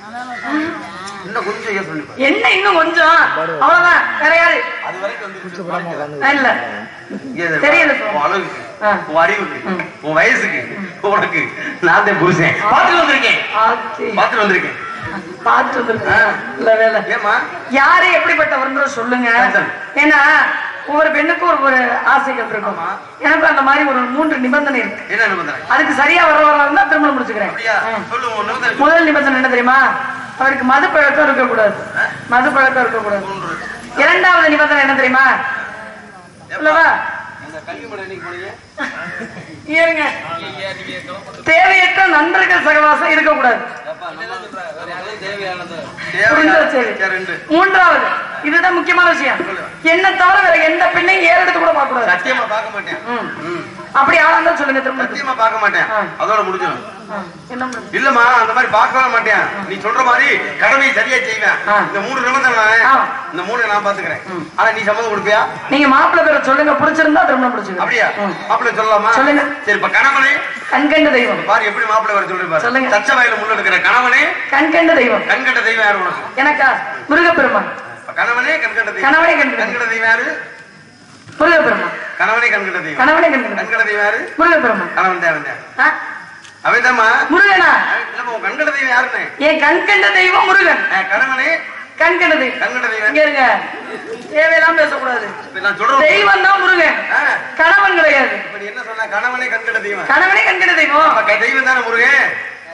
இன்னும் கொஞ்சம் யோசனை பண்ணி பாரு என்ன இன்னும் கொஞ்சம் அவ்வளவுதான் வேற யாரு அது வரைக்கும் வந்து இல்ல இங்க இது தெரியல உன் அளவுக்கு ஆ. உன் அறிவுக்கு உன் வயசுக்கு உனக்கு நான் தான் புருஷன் பார்த்துட்டு வந்திருக்கேன் ஆச்சி. பார்த்துட்டு வந்திருக்கேன் பார்த்து வந்திருக்கேன். இல்ல வேலை ஏமா யாரு எப்படிப்பட்டவர்ன்ற சொல்லுங்க சரி. ஏன்னா ஒவ்வொரு பெண்ணுக்கும் ஒரு ஒரு ஆசைகள் இருக்கும் ஆமா. எனக்கு அந்த மாதிரி ஒரு மூன்று நிபந்தனை இருக்கு என்ன நிபந்தனை அதுக்கு சரியா வர வர இருந்தா திருமணம் முடிச்சுக்கிறேன் அப்படியா ம். சொல்லுங்க உன் நிபந்தனை சொல்லு. முதல் நிபந்தனை என்ன தெரியுமா அவருக்கு மது பழக்கம் இருக்கக்கூடாது மது பழக்கம் இருக்கக்கூடாது மூன்று. இரண்டாவது நிபந்தனை என்ன தெரியுமா இல்லவா இந்த கல்விமலை என்னைக்கு போனீங்க இருங்க தேவையற்ற நண்பர்கள் சகவாசம் இருக்கக்கூடாது புரிஞ்சா தேவையா? சரி. சரி, ரெண்டு. மூன்றாவது இதுதான் முக்கியமான விஷயம் என்ன தவிர வேற எந்த பெண்ணையும் ஏறெடுத்து கூட பார்க்க கூடாது சத்தியமா பார்க்க மாட்டேன் ம். ம். அப்படி ஆளா இருந்தா சொல்லுங்க திரும்ப சத்தியமா பார்க்க மாட்டேன் ஆ. அதோட முடிஞ்சிடும் ஆ, என்ன பண்ணுறது? இல்லம்மா அந்த மாதிரி பார்க்கவே மாட்டேன் நீ சொல்ற மாதிரி கடமையை சரியா செய்வேன் ஆ. இந்த மூணு நிபந்தனை ஆ. இந்த மூணு நான் பாத்துக்கிறேன் ஆனா நீ சம்மதம் கொடுப்பியா நீங்க மாப்பிள்ளை பேரை சொல்லுங்க பிடிச்சிருந்தா திருமணம் பிடிச்சிருங்க அப்படியா மாப்பிள்ளை சொல்லலாமா சொல்லுங்க. சரி இப்ப கணவனே கண்கண்ட தெய்வம் பாரு எப்படி மாப்பிள்ளை வர சொல்றேன் பாரு சொல்லுங்க. தச்ச வயல முன்னெடுக்கிற கணவனே கண்கண்ட தெய்வம் கண்கண்ட தெய்வம் யாரு உனக்கு எனக்கா முருகப்பெருமான் இப்ப கணவனே கண்கண்ட தெய்வம் கணவனே கண்கண்ட கண்கண்ட தெய்வம் யாரு முருகப்பெருமான் கணவனே கண்கண்ட தெய்வம் கணவனே கண்கண்ட கண்கண்ட தெய்வம் யாரு முருகப்பெருமான் கணவன் தேவன் தான் ஆ? அவன்தாம்மா முருகனா இல்லம்மா உன் கண்கண்ட தெய்வம் யாருன்னு என் கண்கண்ட தெய்வம் முருகன் ஆ, கணவனே கண்கண்ட தெய்வம் கண்கண்ட தெய்வம் இங்க இருங்க தேவையெல்லாம் பேசக்கூடாது இப்ப நான் சொல்றேன் தெய்வம் தான் முருகன் ஆ, கணவன் கிடையாது இப்ப நீ என்ன சொன்ன கணவனே கண்கண்ட தெய்வம் கணவனே கண்கண்ட தெய்வம் அப்ப க- தெய்வம் தானே முருகன்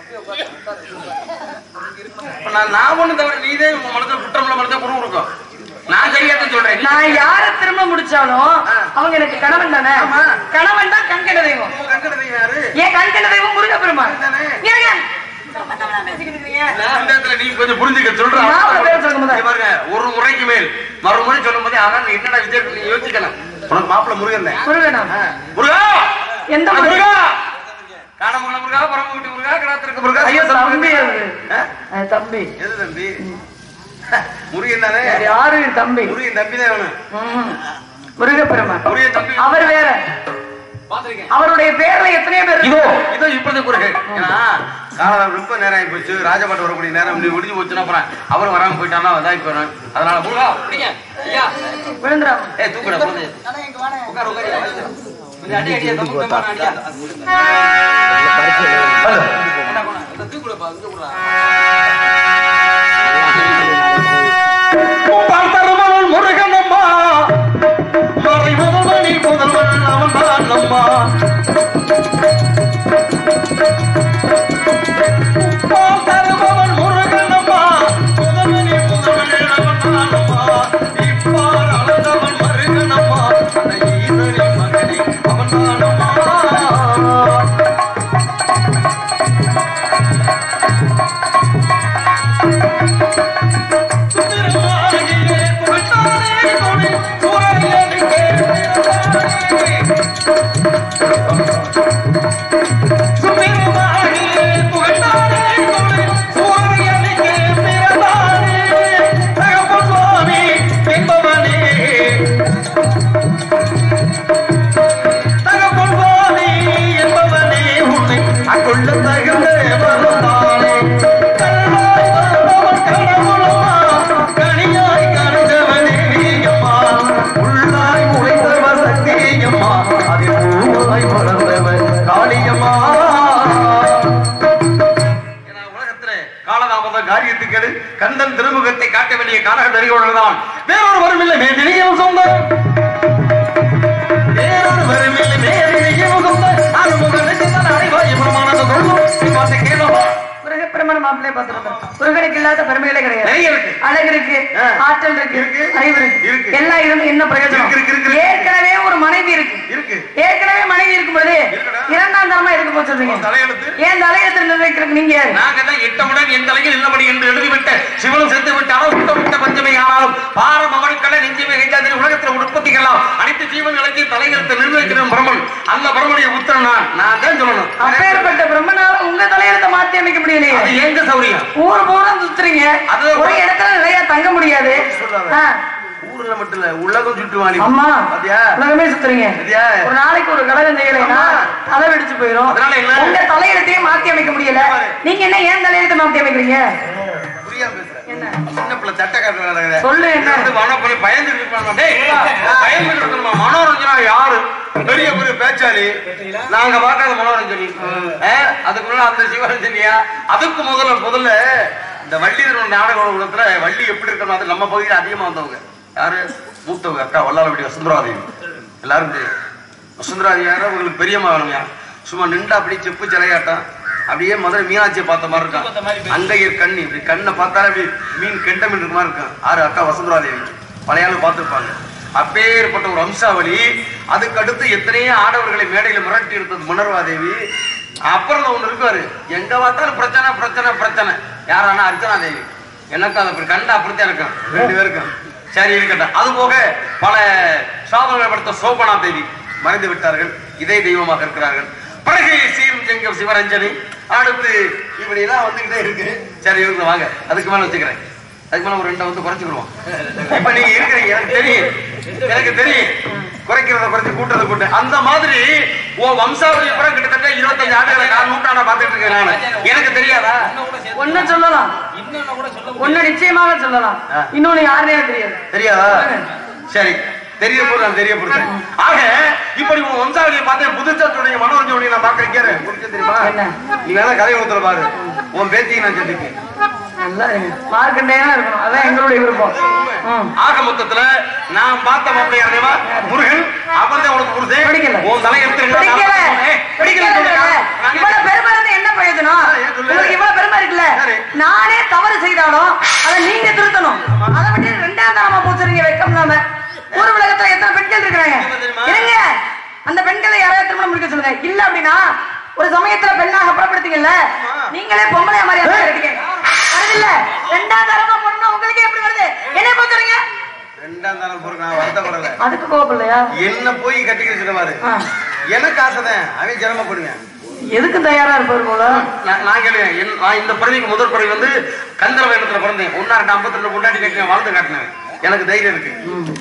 இப்ப நான் நான் ஒண்ணு தவிர நீதே உன் மனசுல குற்றமுள்ள மனசை குரு இருக்கும் நான் சரியாத்தான் சொல்றேன் நீ நான் யார திரும்ப முடிச்சாலும் அவங்க எனக்கு கணவன் தானே ஆமா. கணவன் தான் கண்கண்ட தெய்வம் உன் கண்கண்ட தெய்வம் யாரு ஏன் கண்கண்ட தெய்வம் முருகப்பெருமான் தானே இருங்க சம்பந்தமா பேசிக்கிட்டு இருக்கீங்க. நான் இந்த இடத்துல நீ கொஞ்சம் புரிஞ்சுக்க சொல்றேன் மாப்பிள்ளை பேரை சொல்லும் போது. இங்க பாருங்க ஒரு முறைக்கு மேல் மறுமுறை சொல்லும் போதே அதான் நீ என்னடா வித்தியாசம் நீ யோசிக்கணும் உனக்கு மாப்பிள்ள முருகன் தான் முருகனா ஆ. முருகா எந்த அட முருகன்? முருகா காணமங்கல முருகா பரமக்குட்டி முருகா கிராத்திற்கு முருகா ஐயோ தம்பி அது ஆ? அது தம்பி எது தம்பி முருகன் தானே அது யாரு தம்பி முருகன் தம்பி தான் வேணும் ம். முருகப்பெருமான் முருகன் தம்பி அவர் வேற பாத்திருக்கேன் அவருடைய பேர்ல எத்தனையோ பேர் இதோ இதோ இப்போதைக்கு குறுக்கு ஏன்னா காலம் ரொம்ப நேரம் ஆகி போச்சு ராஜபாட்டு வரக்கூடிய நேரம் நீ முடிஞ்சு போச்சுன்னா அப்புறம் அவரும் வராம போயிட்டானா இதாகி போயிடும் அதனால முருகா பிடிங்க ஐயா விழுந்துறாம ஏ தூக்குடா போது உட்கார் உட்கார் கொஞ்சம் அடி அடியா தம்பு தம்பா அடியா பார்த்தருமவன் முருகனம்மா மறை முதல்வனி முதல்வன் அவன் தான் அம்மா பார்த்தருமவன் முருகனம்மா முதல்வனி முதல்வன் அவன் தான் அம்மா இப்பார் அளந்தவன் மருகனம்மா அந்த ஈசனி மகனே அவன் தான் அம்மா ஆ தெரிகிறதான் வேறொரு வருமில்லை மேதிரியும் சொந்தம் வேறொரு வருமில்லை மேதிரியும் சொந்தம் அனுமுகனை சிந்தன அறிவாய் பிரமாணத்தை கொள்ளும் இப்பாட்டை கேளவா முருகப்பெருமான மாப்பிள்ளை பார்த்துருக்கோம் முருகனுக்கு இல்லாத பெருமைகளே கிடையாது நிறைய இருக்கு அழகு இருக்கு ஆ. ஆற்றல் இருக்கு இருக்கு. அறிவு இருக்கு. இருக்கு எல்லாம் இருந்து என்ன பிரயோஜனம் இருக்கு, இருக்கு, இருக்கு, இருக்கு. ஏற்கனவே ஒரு மனைவி இருக்கு இருக்கு ஏற்கனவே மனைவி இருக்கும் பொழுது இருக்குடா. இரண்டாம் தரமா எதுக்கு போக சொல்றீங்க தலையெழுத்து ஏன் தலையெழுத்து நிர்ணயிக்கிறதுக்கு நீங்க யாரு நாங்க தான் எட்டமுடன் என் தலையில் இல்லபடி என்று எழுதிவிட்ட சிவனும் செத்து விட்டாலும் சுத்தமிட்ட பஞ்சமை ஆனாலும் பாரம் அவனுக்கெல்லாம் நெஞ்சமே கைத்தாதிரி உலகத்தில் உற்பத்திக்கலாம் அனைத்து ஜீவன்களுக்கு தலையெழுத்து நிர்ணயிக்கிற பிரம்மன் அந்த பிரம்மனுடைய உத்தரன் நான் நான் தான் சொல்லணும் அப்பேற்பட்ட பிரம்மனால உங்க தலையெழுத்தை மாத்தி அமைக்க முடியலையே அது எங்க சௌரியம் ஊர் பூரா சுத்துறீங்க அது- ஒரு இடத்துல நிலையா தங்க முடியாது சொல்லாத. ஆ. ஊர்ல மட்டும் இல்ல உலகம் சுற்றுவாணி அம்மா பாத்தியா உலகமே சுத்துறீங்க சரியா? ஒரு நாளைக்கு ஒரு கடகம் செய்யலைன்னா ஆமா. தலை வெடிச்சு போயிரும் அதனால என்ன? உங்க தலையெழுத்தையும் மாத்தி அமைக்க முடியல நீங்க என்ன ஏன் தலையெழுத்தை மாத்தி அமைக்கிறீங்க புரியாம பேசுறேன் என்ன சின்ன பிள்ளை தட்டை காட்டுறாங்க சொல்லு என்ன? வனப்படி பயந்து இருப்பாங்க டேய் பயந்து இருக்கணுமா மனோரஞ்சனா யாரு பெரிய பெரிய பேச்சாளி நாங்க பார்க்காத மனோரஞ்சனி ஆ, அதுக்கு முன்னாடி அந்த சிவரஞ்சனியா அதுக்கு முதல்ல முதல்ல இந்த வள்ளி திருமண நாடக உலகத்துல வள்ளி எப்படி இருக்கணும் அது நம்ம பகுதியில் அதிகமா வந்தவங்க யாரு மூத்தவங்க அக்கா வல்லாலபடி வசுந்தராதேவி எல்லாரும் தெரியும் வசுந்தராதேவி யாரும் உங்களுக்கு பெரிய மகனுங்க சும்மா நின்று அப்படியே செப்பு சிலையாட்டம் அப்படியே மதுரை மீனாட்சியை பார்த்த மாதிரி இருக்கான் அங்கையர் கண்ணி இப்படி கண்ணை பார்த்தாலே அப்படி மீன் கெண்ட மீன் இருக்க மாதிரி இருக்கும் ஆறு அக்கா வசுந்தராதேவி பழைய ஆளு பார்த்திருப்பாங்க அப்பேற்பட்ட ஒரு வம்சாவளி அதுக்கு அடுத்து எத்தனையோ ஆடவர்களை மேடையில மிரட்டி இருந்தது மினர்வாதேவி அப்புறம் ஒண்ணு இருக்காரு எங்க பார்த்தாலும் பிரச்சனை பிரச்சனை பிரச்சனை யாரானா அர்ச்சனா தேவி எனக்கு அது அப்படி கண்டா அப்படித்தான் இருக்கும் ரெண்டு பேருக்கும் சரி இருக்கட்டும் அது போக பல சாதனைகளை படுத்த சோபனா தேவி மறைந்து விட்டார்கள் இதே தெய்வமாக இருக்கிறார்கள் பிறகு சீரும் செங்கம் சிவரஞ்சனி அடுத்து இப்படி எல்லாம் வந்துகிட்டே இருக்கு சரி இவங்க வாங்க அதுக்கு மேல வச்சுக்கிறேன் அதுக்கு மேல ஒரு ரெண்டை வந்து குறைச்சுக்கிடுவோம் இப்ப நீங்க இருக்கிறீங்க எனக்கு தெரியும் எனக்கு தெரியும் குறைக்கிறத குறைச்சு கூட்டுறத கூட்டு அந்த மாதிரி ஓ வம்சாவளி கூட கிட்டத்தட்ட இருபத்தஞ்சு ஆண்டுகளை நான் நூற்றாண்டா பார்த்துட்டு இருக்கேன் நானு எனக்கு தெரியாதா இன்னும் கூட சேர்த்து ஒண்ணு சொல்லலாம் இன்னொன்னு கூட சொல்ல ஒண்ணு நிச்சயமாக சொல்லலாம் ஆ. இன்னொன்னு யாருனே தெரியாது தெரியாதா சரி தெரிய போது நான் தெரியப்படுத்தேன் ஆக இப்படி உன் வம்சாவளியை பார்த்தேன் புதுச்சத்துடைய மனோரஞ்சனுடைய நான் பார்க்கிறேன் புரிஞ்சு தெரியுமா என்ன? நீ வேணா கதை ஊத்துல பாரு உன் பேத்திக்கு நான் சொல்லிருக்கேன் நல்லா இருங்க மார்க்கண்டேயா இருக்கணும் அதான் எங்களுடைய விருப்பம் ம். ஆக மொத்தத்துல நான் பார்த்த மாப்பிள்ளை யாருமா முருகன் அவன் தான் உனக்கு புரிஞ்சு பிடிக்கல. உன் தலை எடுத்து பிடிக்கல பிடிக்கல இவ்வளவு பெருமை இருந்து என்ன பிரயோஜனம் ஆ, ஏன் சொல்லு? உங்களுக்கு இவ்வளவு பெருமை இருக்குல்ல சரி. நானே தவறு செய்தாலும் அதை நீங்க திருத்தணும் அதை விட்டு ரெண்டாம் தரமா போச்சுறீங்க வெக்கம் இல்லாம ஊர் உலகத்துல எத்தனை பெண்கள் இருக்கிறாங்க என்ன தெரியுமா? இருங்க அந்த பெண்களை யாராவது திருமணம் முடிக்க சொல்லுங்க இல்ல அப்படின்னா ஒரு சமயத்துல பெண்ணாக புறப்படுத்தீங்கல்ல நீங்களே பொம்பளையா மாதிரி இருக்கீங்க வருதுல்ல ரெண்டாம் தரமா பொண்ணு உங்களுக்கு எப்படி வருது என்ன போச்சுறீங்க ரெண்டாம் தானே பொறுக்கு நான் வருத்தப்படல அதுக்கு கோவப்படலையா என்ன போய் கட்டிக்கிட்டு பாரு ஆ. எனக்கு ஆசைதான் அவன் சிரமப்படுவேன் எதுக்கு தயாரா இருப்பார் போல நான் நான் கேளுவேன் என்- நான் இந்த பிறவிக்கு முதல் பிறவி வந்து கந்தரவ இடத்துல பிறந்தேன் ஒன்னா ரெண்டு ஐம்பத்தி ரெண்டு கொண்டாடி கட்டினேன் வாழ்ந்து காட்டினேன் எனக்கு தைரியம் இருக்கு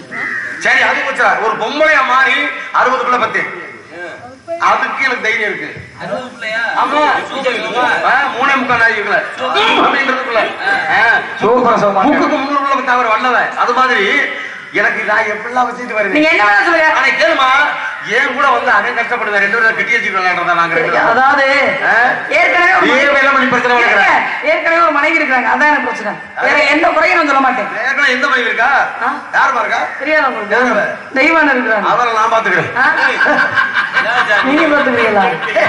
சரி அது போச்சா ஒரு பொம்பளையா மாறி அறுபதுக்குள்ள பத்தேன் அதுக்கு எனக்கு தைரியம் இருக்கு அறுபது பிள்ளையா ஆமா ஆ, மூணே முக்கால் நாய்க்குள்ள அப்படின்றதுக்குள்ள மூக்குக்கு முன்னூறுல தவிர வல்லவ அது மாதிரி எனக்கு நான் எப்படிலாம் வச்சுட்டு வரேன் நீங்க என்ன வேணா சொல்லுங்க ஆனா கேளுமா ஏன் கூட வந்து அவன் கஷ்டப்படுவேன் ரெண்டு பேரும் கட்டி வச்சுட்டு விளையாடுறதா நாங்க ரெண்டு பேரும். அதாவது ஆ? ஏற்கனவே ஒரு ஏன் வேலை பண்ணி பிரச்சனை இருங்க. வளர்க்குறேன்? ஏற்கனவே ஒரு மனைவி இருக்காங்க அதான் எனக்கு பிரச்சனை வேற எந்த குறையும் நான் சொல்ல மாட்டேன் ஏற்கனவே எந்த மனைவி இருக்கா ஆ? யாருமா இருக்கா தெரியாத யாரு? உங்களுக்கு தெய்வான இருக்கிறாங்க அவரை நான் பாத்துக்கிறேன் ஆ? நீங்க பாத்துக்கிறீங்களா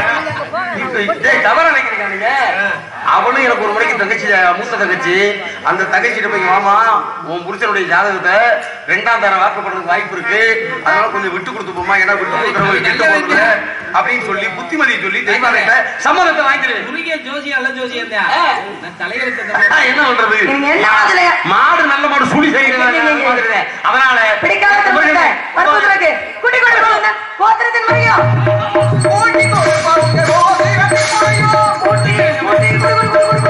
இப்ப டேய், தவறா நினைக்கிறீங்க நீங்க அவனும் எனக்கு ஒரு முறைக்கு தங்கச்சி மூத்த தங்கச்சி அந்த தங்கச்சிட்ட போய் மாமா உன் புருஷனுடைய ஜாதகத்தை ரெண்டாம் தர வாக்கப்படுறதுக்கு வாய்ப்பு இருக்கு அதனால கொஞ்சம் விட்டு கொடுத்து போமா ஏன்னா விட்டு கொடுக்குறவங்க கெட்டு போகுதுல அப்படின்னு சொல்லி புத்திமதியை சொல்லி தெய்வானிட்ட சம்மதத்தை வாங்கிக்கிறேன் குறுகிய ஜோசி அல்ல ஜோசி நான் தலையெழுத்து தப்பு. என்ன பண்றது நீங்க என்ன அதுல மாடு நல்ல மாடு சுழி செய்கிறேன் அதனால பிடிக்காத திருமணத்தை வற்புறுத்துறதுக்கு குட்டி கொண்டு போங்க கோத்திரத்தின் முறையும் ஊட்டி கொடுப்பாங்க கோத்திரத்தின் முறையும் ஊட்டி ஊட்டி குடு குடு குடு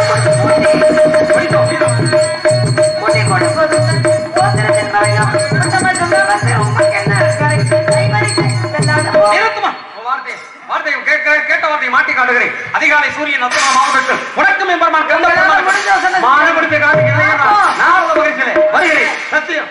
குடு குடு ஊட்டி கொடுப்பது கோத்திரத்தின் முறையும் அந்த மச்சம் வந்து உங்களுக்கு என்ன கரை கைவரிசை செல்லாத போ நிறுத்துமா உன் வார்த்தை வார்த்தை கேட்க கேட்ட வார்த்தையை மாட்டி காட்டுகிறேன் அதிகாலை சூரியன் அத்தமா மாவட்டத்தில் உனக்கும் எம்பெருமான் கந்த பெருமான் முடிஞ்ச வசனம். மாறுபடுத்தி காட்டுகிறேன் நான் உள்ள மகிழ்ச்சியிலே வருகிறேன் சத்தியம்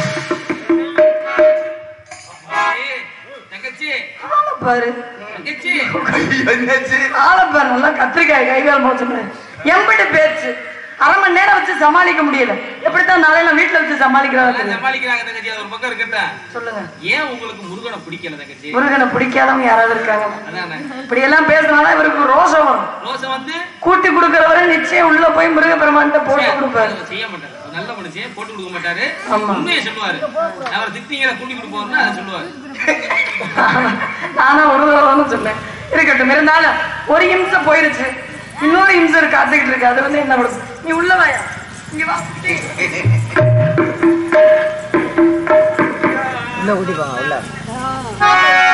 ஏய், தங்கச்சி ஆளை பாரு தங்கச்சி என்னாச்சு? ஆளை பாரு நல்லா கத்திரிக்காய் கைகால் மோசம் எம்பிட்டு பேச்சு அரை மணி நேரம் வச்சு சமாளிக்க முடியல எப்படித்தான் நாளையில வீட்டுல வச்சு சமாளிக்கிறதா அதான் தெரியும் சமாளிக்கிறாங்க தங்கச்சி அது ஒரு பக்கம் இருக்கட்டும் சொல்லுங்க ஏன் உங்களுக்கு முருகனை பிடிக்கல தங்கச்சி முருகனை பிடிக்காதவங்க யாராவது இருக்காங்க அதானே இப்படி எல்லாம் பேசினாதான் இவருக்கு ரோஷம் வரும் ரோசம் வந்து கூட்டி கொடுக்கறவரை நிச்சயம் உள்ள போய் முருகப்பெருமான்கிட்ட போட்டு கொடுப்பாரு அதை செய்ய மாட்டாரு அவர் நல்ல மனுஷன் போட்டு கொடுக்க மாட்டாரு ஆமா. உண்மையை சொல்லுவாரு அவர் திட்டிங்களை கூட்டி கொடுப்போம்னா அதை சொல்லுவாரு நானா ஒரு தடவை சொன்னேன் இருக்கட்டும் இருந்தாலும் ஒரு இம்சம் போயிருச்சு இன்னொரு இம்சம் காத்துக்கிட்டு இருக்கு அது வந்து என்ன பண்ணுது நீ உள்ள வாயா இங்க வா இன்னும் ஊட்டிப்பாங்க உள்ள